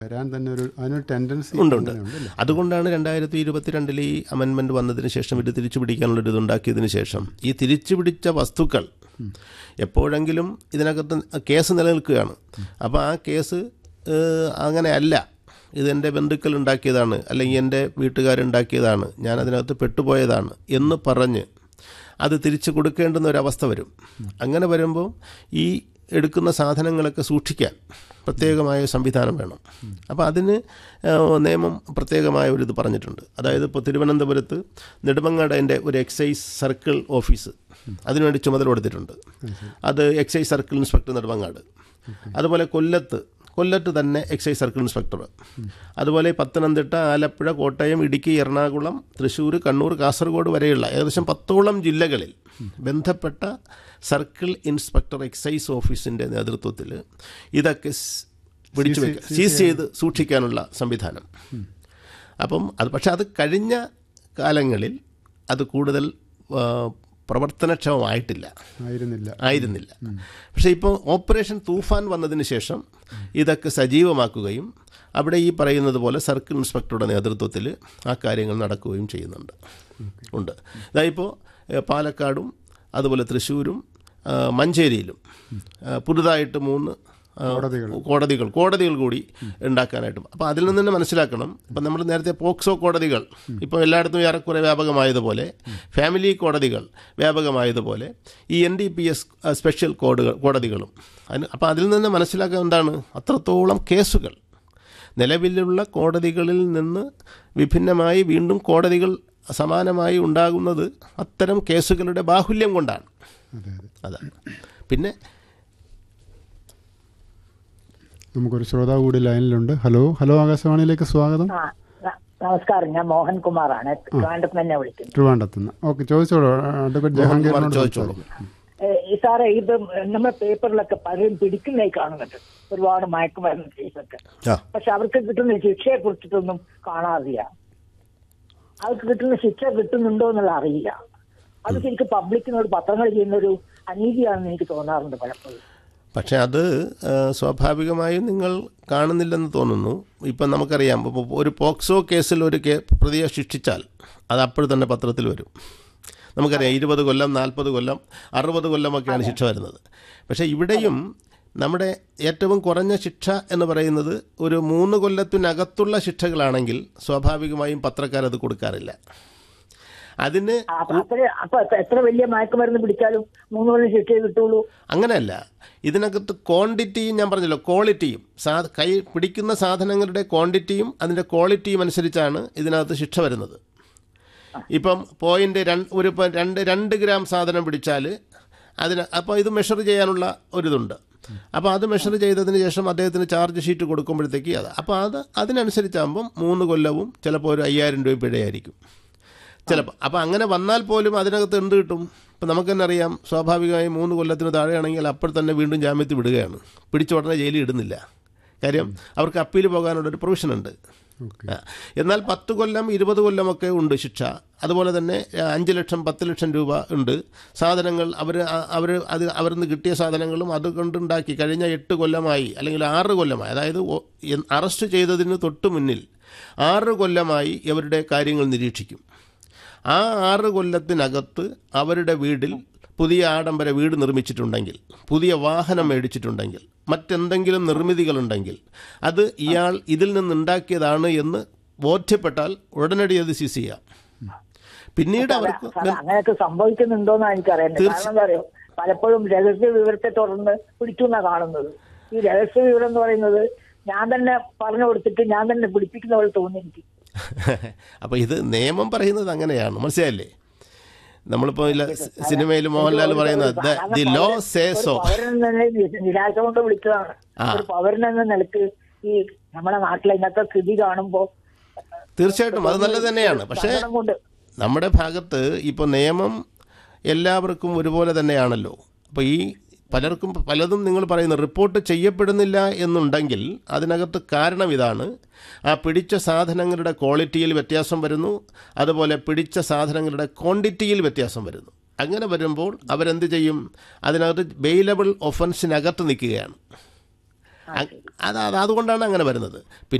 വരാൻ തന്നെ ഒരു അതിനൊരു ടെൻഡൻസി ഉണ്ട് ഉണ്ട് അതുകൊണ്ടാണ് രണ്ടായിരത്തി ഇരുപത്തിരണ്ടിൽ ഈ അമെൻമെൻറ്റ് വന്നതിന് ശേഷം ഇത് തിരിച്ചു പിടിക്കാനുള്ള ഒരു ഇതുണ്ടാക്കിയതിന് ശേഷം ഈ തിരിച്ചു പിടിച്ച വസ്തുക്കൾ എപ്പോഴെങ്കിലും ഇതിനകത്ത് കേസ് നിലനിൽക്കുകയാണ് അപ്പോൾ ആ കേസ് ഏഹ്, അങ്ങനെയല്ല ഇതെൻ്റെ ബന്ധുക്കൾ ഉണ്ടാക്കിയതാണ് അല്ലെങ്കിൽ എൻ്റെ വീട്ടുകാരുണ്ടാക്കിയതാണ് ഞാൻ അതിനകത്ത് പെട്ടുപോയതാണ് എന്ന് പറഞ്ഞ് അത് തിരിച്ചു കൊടുക്കേണ്ടുന്ന ഒരവസ്ഥ വരും അങ്ങനെ വരുമ്പോൾ ഈ എടുക്കുന്ന സാധനങ്ങളൊക്കെ സൂക്ഷിക്കാൻ പ്രത്യേകമായ സംവിധാനം വേണം അപ്പോൾ അതിന് ആ, നിയമം പ്രത്യേകമായ ഒരു ഇത് പറഞ്ഞിട്ടുണ്ട് അതായത് ഇപ്പോൾ തിരുവനന്തപുരത്ത് നെടുമങ്ങാടൻ്റെ ഒരു എക്സൈസ് സർക്കിൾ ഓഫീസ് അതിനുവേണ്ടി ചുമതല കൊടുത്തിട്ടുണ്ട് അത് എക്സൈസ് സർക്കിൾ ഇൻസ്പെക്ടർ നെടുമങ്ങാട് അതുപോലെ കൊല്ലത്ത് കൊല്ലത്ത് തന്നെ എക്സൈസ് സർക്കിൾ ഇൻസ്പെക്ടർ അതുപോലെ പത്തനംതിട്ട ആലപ്പുഴ കോട്ടയം ഇടുക്കി എറണാകുളം തൃശ്ശൂർ കണ്ണൂർ കാസർഗോഡ് വരെയുള്ള ഏകദേശം പത്തോളം ജില്ലകളിൽ ബന്ധപ്പെട്ട സർക്കിൾ ഇൻസ്പെക്ടർ എക്സൈസ് ഓഫീസിൻ്റെ നേതൃത്വത്തിൽ ഇതൊക്കെ സ് പിടിച്ചു വെക്കുക സീസ് ചെയ്ത് സൂക്ഷിക്കാനുള്ള സംവിധാനം അപ്പം അത് പക്ഷെ അത് കഴിഞ്ഞ കാലങ്ങളിൽ അത് കൂടുതൽ ആ, പ്രവർത്തനക്ഷമമായിട്ടില്ല ആയിരുന്നില്ല ആയിരുന്നില്ല പക്ഷേ ഇപ്പോൾ ഓപ്പറേഷൻ തൂഫാൻ വന്നതിന് ശേഷം ഇതൊക്കെ സജീവമാക്കുകയും അവിടെ ഈ പറയുന്നത് പോലെ സർക്കിൾ ഇൻസ്പെക്ടറുടെ നേതൃത്വത്തിൽ ആ കാര്യങ്ങൾ നടക്കുകയും ചെയ്യുന്നുണ്ട് ഉണ്ട് ഇതായിപ്പോൾ പാലക്കാടും അതുപോലെ തൃശ്ശൂരും ആ, മഞ്ചേരിയിലും ആ, പുതുതായിട്ട് മൂന്ന് ആ, കോടതികൾ കോടതികൾ കൂടി ഉണ്ടാക്കാനായിട്ടും അപ്പോൾ അതിൽ നിന്ന് തന്നെ മനസ്സിലാക്കണം ഇപ്പം നമ്മൾ നേരത്തെ പോക്സോ കോടതികൾ ഇപ്പോൾ എല്ലായിടത്തും ഏറെക്കുറെ വ്യാപകമായതുപോലെ ഫാമിലി കോടതികൾ വ്യാപകമായതുപോലെ ഈ N D P S special കോഡുകൾ കോടതികളും അതിന് അപ്പോൾ അതിൽ നിന്ന് മനസ്സിലാക്കുക എന്താണ് അത്രത്തോളം കേസുകൾ നിലവിലുള്ള കോടതികളിൽ നിന്ന് വിഭിന്നമായി വീണ്ടും കോടതികൾ സമാനമായി ഉണ്ടാകുന്നത് അത്തരം കേസുകളുടെ ബാഹുല്യം കൊണ്ടാണ് അതെ അതെ അതാണ് പിന്നെ നമുക്കൊരു ശ്രോതാവ് കൂടി ലൈനിലുണ്ട് ഹലോ ഹലോ ആകാശവാണിയിലേക്ക് സ്വാഗതം ആ ന- നമസ്കാരം ഞാൻ മോഹൻകുമാറാണ് ട്രിവാൻഡ്രത്ത് തന്നെ വിളിക്കുന്നത് ട്രിവാൻഡത്തുനിന്ന് ഓക്കെ ചോദിച്ചോളൂ അഡ്വക്കേറ്റ് ജഹാംഗീറിനോട് ചോദിച്ചോളൂ. സംസാരിക്കാം. ഏ, ഈ സാറേ ഇത് നമ്മുടെ പേപ്പറിലൊക്കെ പലരും പിടിക്കുന്നതായി കാണുന്നുണ്ട് ഒരുപാട് മയക്കുമരുന്ന് കേസൊക്കെ ആ പക്ഷെ അവർക്ക് കിട്ടുന്ന ശിക്ഷയെ കുറിച്ചിട്ടൊന്നും കാണാറില്ല അവർക്ക് കിട്ടുന്ന ശിക്ഷ കിട്ടുന്നുണ്ടോ എന്നുള്ള അറിയില്ല അത് ശരിക്കും പബ്ലിക്കിനോട് പത്രങ്ങൾ ചെയ്യുന്ന ഒരു അനീതിയാണെന്ന് എനിക്ക് തോന്നാറുണ്ട് പലപ്പോഴും പക്ഷേ അത് ആ, സ്വാഭാവികമായും നിങ്ങൾ കാണുന്നില്ലെന്ന് തോന്നുന്നു ഇപ്പം നമുക്കറിയാം ഇപ്പോൾ ഒരു പോക്സോ കേസിൽ ഒരു കേ പ്രതിയെ ശിക്ഷിച്ചാൽ അത് അപ്പോൾ തന്നെ പത്രത്തിൽ വരും നമുക്കറിയാം ഇരുപത് കൊല്ലം നാൽപ്പത് കൊല്ലം അറുപത് കൊല്ലമൊക്കെയാണ് ശിക്ഷ വരുന്നത് പക്ഷേ ഇവിടെയും നമ്മുടെ ഏറ്റവും കുറഞ്ഞ ശിക്ഷ എന്ന് പറയുന്നത് ഒരു മൂന്ന് കൊല്ലത്തിനകത്തുള്ള ശിക്ഷകളാണെങ്കിൽ സ്വാഭാവികമായും പത്രക്കാരത് കൊടുക്കാറില്ല അതിന് ആ, അപ്പൊ അത്ര അപ്പൊ എത്ര വലിയ മയക്കുമരുന്ന് പിടിച്ചാലും മൂന്ന് കൊല്ലം ശിക്ഷയെ കിട്ടുള്ളൂ അങ്ങനെയല്ല ഇതിനകത്ത് ക്വാണ്ടിറ്റിയും ഞാൻ പറഞ്ഞല്ലോ ക്വാളിറ്റിയും സാ കൈ പിടിക്കുന്ന സാധനങ്ങളുടെ ക്വാണ്ടിറ്റിയും അതിൻ്റെ ക്വാളിറ്റിയും അനുസരിച്ചാണ് ഇതിനകത്ത് ശിക്ഷ വരുന്നത് ഇപ്പം പോയിൻ്റ് രണ്ട് ഒരു ഇപ്പം രണ്ട് രണ്ട് ഗ്രാം സാധനം പിടിച്ചാൽ അതിന് അപ്പോൾ ഇത് മെഷർ ചെയ്യാനുള്ള ഒരിതുണ്ട് അപ്പോൾ അത് മെഷർ ചെയ്തതിന് ശേഷം അദ്ദേഹത്തിന് ചാർജ് ഷീറ്റ് കൊടുക്കുമ്പോഴത്തേക്ക് അത് അപ്പോൾ അത് അതിനനുസരിച്ചാകുമ്പം മൂന്ന് കൊല്ലവും ചിലപ്പോൾ ഒരു അയ്യായിരം രൂപ പിഴയായിരിക്കും ചിലപ്പോൾ അപ്പോൾ അങ്ങനെ വന്നാൽ പോലും അതിനകത്ത് എന്ത് കിട്ടും ഇപ്പം നമുക്ക് തന്നെ അറിയാം സ്വാഭാവികമായും മൂന്ന് കൊല്ലത്തിന് താഴെയാണെങ്കിൽ അപ്പോൾ തന്നെ വീണ്ടും ജാമ്യത്തിൽ വിടുകയാണ് പിടിച്ച ഉടനെ ജയിലിൽ ഇടുന്നില്ല കാര്യം അവർക്ക് അപ്പീൽ പോകാനുള്ളൊരു പ്രൊവിഷൻ ഉണ്ട് ഓക്കെ ആ. എന്നാൽ പത്ത് കൊല്ലം ഇരുപത് കൊല്ലമൊക്കെ ഉണ്ട് ശിക്ഷ അതുപോലെ തന്നെ ആ, അഞ്ച് ലക്ഷം പത്ത് ലക്ഷം രൂപ ഉണ്ട് സാധനങ്ങൾ അവർ അവർ അത് അവരിൽ നിന്ന് കിട്ടിയ സാധനങ്ങളും അത് കൊണ്ടുണ്ടാക്കി കഴിഞ്ഞ എട്ട് കൊല്ലമായി അല്ലെങ്കിൽ ആറ് കൊല്ലമായി അതായത് ഒ- എൻ- അറസ്റ്റ് ചെയ്തതിന് തൊട്ട് മുന്നിൽ ആറ് കൊല്ലമായി ഇവരുടെ കാര്യങ്ങൾ നിരീക്ഷിക്കും ആ ആറ് കൊല്ലത്തിനകത്ത് അവരുടെ വീടിൽ പുതിയ ആഡംബര വീട് നിർമ്മിച്ചിട്ടുണ്ടെങ്കിൽ പുതിയ വാഹനം മേടിച്ചിട്ടുണ്ടെങ്കിൽ മറ്റെന്തെങ്കിലും നിർമ്മിതികളുണ്ടെങ്കിൽ അത് ഇയാൾ ഇതിൽ നിന്നുണ്ടാക്കിയതാണ് എന്ന് ബോധ്യപ്പെട്ടാൽ ഉടനടി അത് സീസ് ചെയ്യാം പിന്നീട് അവർക്ക് സാറേ, അങ്ങനെയൊക്കെ സംഭവിക്കുന്നുണ്ടോന്നാണ് എനിക്കറിയേണ്ടത് കാരണം എന്താ പറയുക പലപ്പോഴും രഹസ്യ വിവരത്തെ തുടർന്ന് പിടിച്ചു എന്നാ കാണുന്നത് ഈ രഹസ്യ വിവരം എന്ന് പറയുന്നത് ഞാൻ തന്നെ പറഞ്ഞു കൊടുത്തിട്ട് ഞാൻ തന്നെ പിടിപ്പിക്കുന്ന പോലെ തോന്നി എനിക്ക് അപ്പോൾ ഇത് നിയമം പറയുന്നത് അങ്ങനെയാണ് മനസ്സിലായില്ലേ നമ്മളിപ്പോൾ ഇല്ല സിനിമയിൽ മോഹൻലാൽ പറയുന്നത് ദി ലോ സേ സോ പൗരൻ തന്നെ നിരാശ കൊണ്ട് വിളിച്ചതാണ് ആ. ഒരു പൗരൻ എന്ന നിലക്ക് ഈ നമ്മുടെ നാട്ടിലെ ഇന്നത്തെ സ്ഥിതി കാണുമ്പോൾ തീർച്ചയായിട്ടും അത് നല്ലത് തന്നെയാണ് പക്ഷേ സങ്കടം കൊണ്ട് നമ്മുടെ ഭാഗത്ത് ഇപ്പോൾ നിയമം എല്ലാവർക്കും ഒരുപോലെ തന്നെയാണല്ലോ അപ്പോൾ ഈ പലർക്കും പലതും നിങ്ങൾ പറയുന്നു റിപ്പോർട്ട് ചെയ്യപ്പെടുന്നില്ല എന്നുണ്ടെങ്കിൽ അതിനകത്ത് കാരണം ഇതാണ് ആ പിടിച്ച സാധനങ്ങളുടെ ക്വാളിറ്റിയിൽ വ്യത്യാസം വരുന്നു അതുപോലെ പിടിച്ച സാധനങ്ങളുടെ ക്വാണ്ടിറ്റിയിൽ വ്യത്യാസം വരുന്നു അങ്ങനെ വരുമ്പോൾ അവരെന്ത് ചെയ്യും അതിനകത്ത് ബെയിലബിൾ ഒഫൻസിനകത്ത് നിൽക്കുകയാണ് അത് അത് അതുകൊണ്ടാണ് അങ്ങനെ വരുന്നത് പിന്നെ